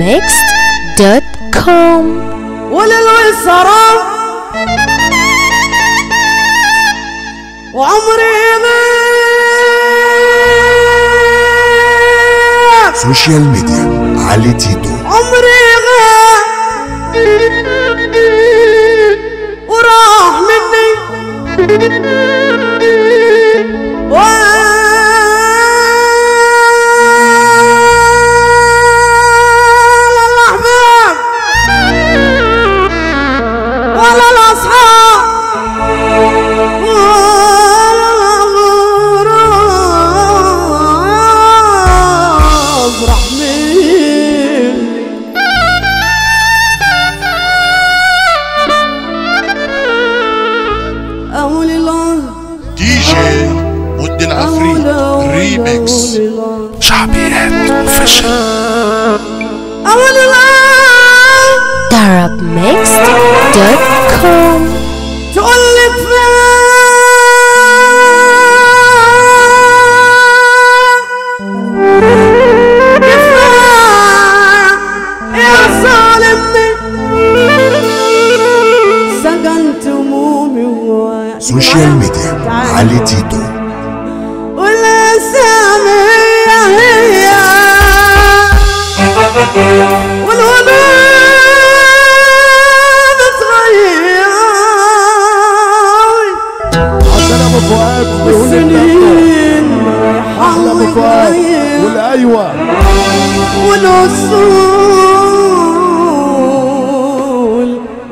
darabmixed.com وللوسرى وعمري غاب سوشيال ميديا علي تيتو عمري غاب وراح مني ولا الأحباب ولا الأصحاب ولا الغراب راح مني أقول الله دي جي ود العفريت ريميكس شعبيات اوفيشال أقول الله darabmixed.com تقول لي كفاية كفاية يا ظالمني سجنت همومي ووقعت سوشيال ميديا علي تيتو ولا سامية هي والهدوء بتغير عشان ابو فؤاد بيقول لك والسنين احلى ابو فؤاد رايحة والايوه والأصول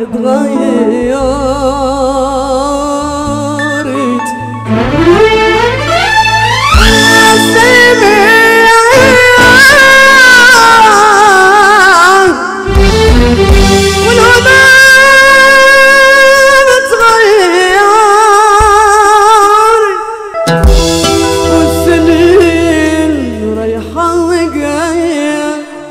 اتغيرت والهدى اتغيرت والسنين رايحة وجاية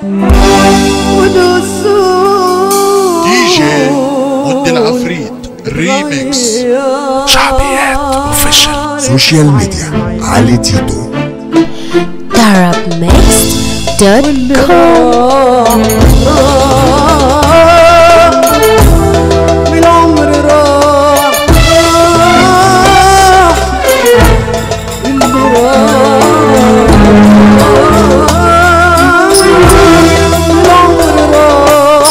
ودسول دي جي ود العفريت ريميكس شعبيات اوفيشال سوشيال ميديا علي تيتو darabmixed.com من عمر راح راح اللي راح من عمر راح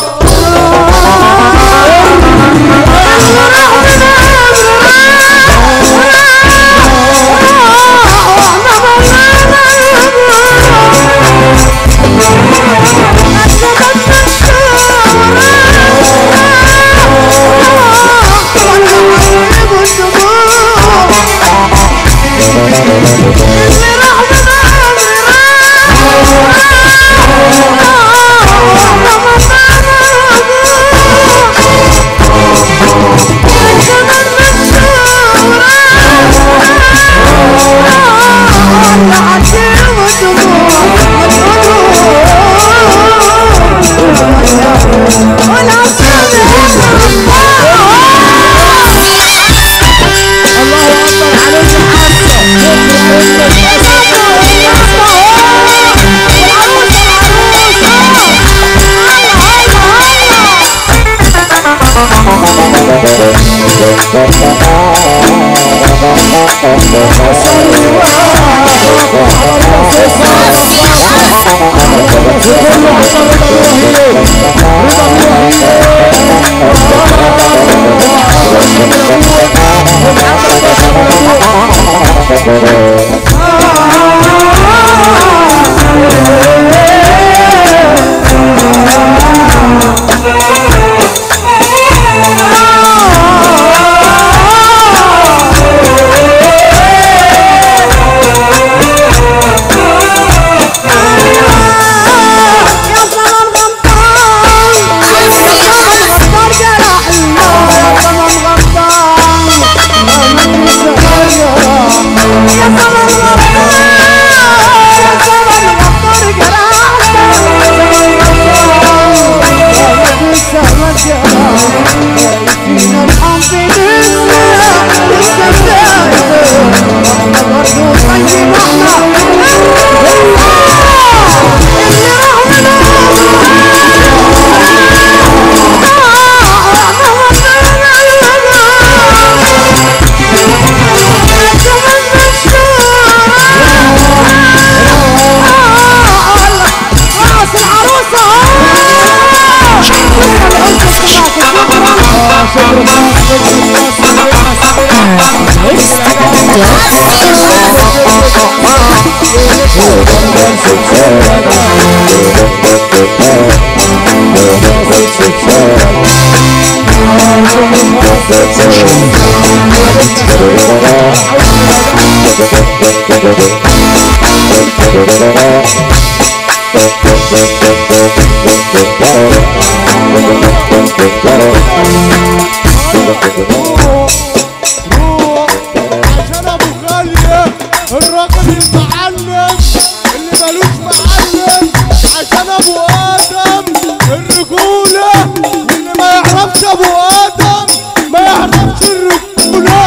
عشان ابو خالية الراجل المعلم اللي ملوش معلم عشان ابو ادم الرجولة واللي ما يعرفش ابو ادم ما يعرفش الرجولة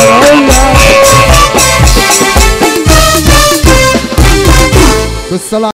بالصلاة